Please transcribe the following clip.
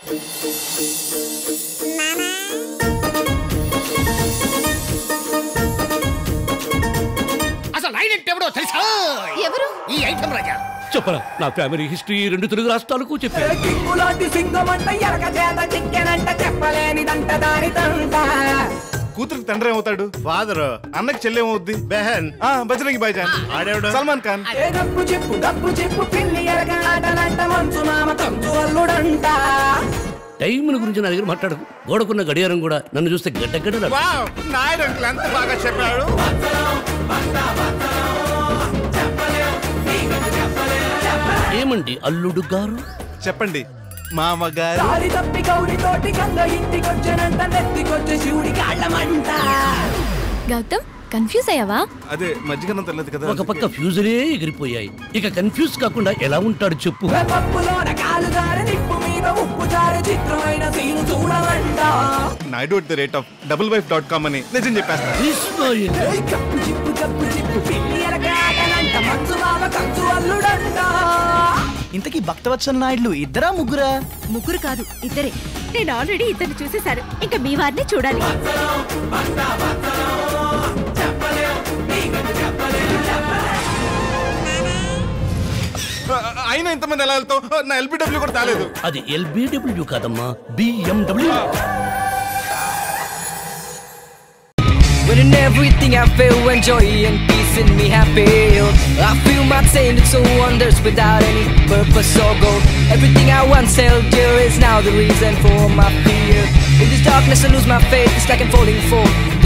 అసలు లైనెట్ ఎవడో తెలుసా ఎవరు ఈ ఐటమ్ రాజా చెప్పరా నా ఫ్యామిలీ హిస్టరీ రెండు తెలుగు రాష్ట్రాలకు చెప్పి కింగులాంటి సింగమంట ఎరగ చేత చిక్కెనంట చెప్పలేనిదంట దాని తంట కూతురికి తండ్రి ఏమవుతాడు ఫాదర్ అన్నకి చెల్లి ఏమవుద్ది బెహన్ ఆ బజరంగి భాయ్జాన్ ఆడేవిడు సల్మాన్ ఖాన్ ఏ డబ్బు చెప్పు డబ్బు చెప్పు పిల్లి ఎరగ ఆటలంట మంచు మామ కంచు అల్లుడంట టైం గురించి నా దగ్గర మాట్లాడకు గోడకున్న గడియారం కూడా నన్ను చూస్తే గడ్డ గడ్డ వావ్ నాయుడు అంకుల్ ఎంత బాగా చెప్పాడు ఏమండి అల్లుడు గారు చెప్పండి మామగారు దారి తప్పి గౌరి తోటి గంగ ఇంటికొచ్చనంట నెత్తికొచ్చే శివుడి కాళ్ళమంట గౌతమ్ కన్ఫ్యూజ్ అయ్యావా అదే మజ్జిగన్నం తెలియదు కదా ఒక పక్క ఫ్యూజులే ఎగిరిపోయాయి ఇక కన్ఫ్యూజ్ కాకుండా ఎలా ఉంటాడు చెప్పు పప్పులోన కాలు జారి నిప్పు మీద ఉప్పు జారి చిత్రమైన సీను చూడమంట Naidu at the rate of double wife dot com అని నిజం చెప్పేస్తా ఇస్మాయిల్. ఏయ్ కప్పు చిప్పు కప్పు చిప్పు పిల్లి ఎరగ ఆటలంట మంచు మామ కంచు అల్లుడంట ఇంతకీ భక్తవత్సల నాయుడులు ఇద్దరా ముగ్గురా ముగ్గురు కాదు ఇద్దరే నేను ఆల్రెడీ ఇద్దరు చూసేశారు ఇంకా మీ వారిని చూడాలి ఆ, అయినా ఇంతమంది ఎలా వెళ్తావు నా ఎల్బిడబ్ల్యూ కూడా తాలేదు అది ఎల్బిడబ్ల్యూ కాదమ్మా BMW When in everything I feel when joy and peace in me have failed I feel my taint so wonders without any purpose or goal Everything I once held dear is now the reason for my fear In this darkness I lose my faith, it's like I'm falling for